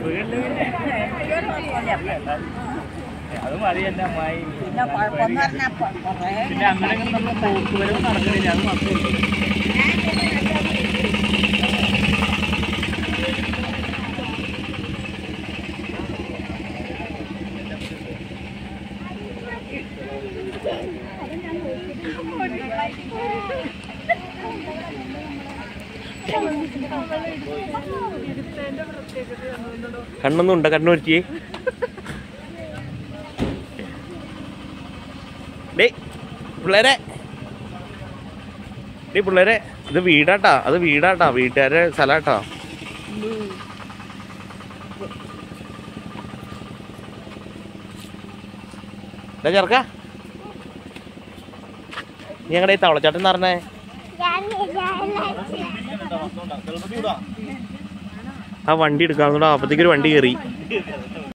വീട്ടില് പിന്നെ അത് മതി എന്റെ അമ്മായി പിന്നെ കുഴപ്പമെന്ന് പറഞ്ഞാൽ കുറേ പിന്നെ അങ്ങനെ നമ്മൾ പോക്കുവരവ് നടക്കണില്ല അത് മാത്രമേ ഉള്ളൂ കണ്ണൊന്നും ഉണ്ടോ കണ്ണൂരിക്ക് ഡേ പിള്ളേരെ ഡേ പിള്ളേരെ ഇത് വീടാട്ടാ അത് വീടാട്ടാ വീട്ടുകാരെ സ്ഥലാട്ടാ ഡാ ചെറുക്ക നീ ഞങ്ങളുടെ ഈ തവളച്ചാട്ടം എന്ന് പറഞ്ഞേ ആ വണ്ടി എടുക്കാവുന്നൂടാ അപ്പത്തേക്ക് ഒരു വണ്ടി കയറി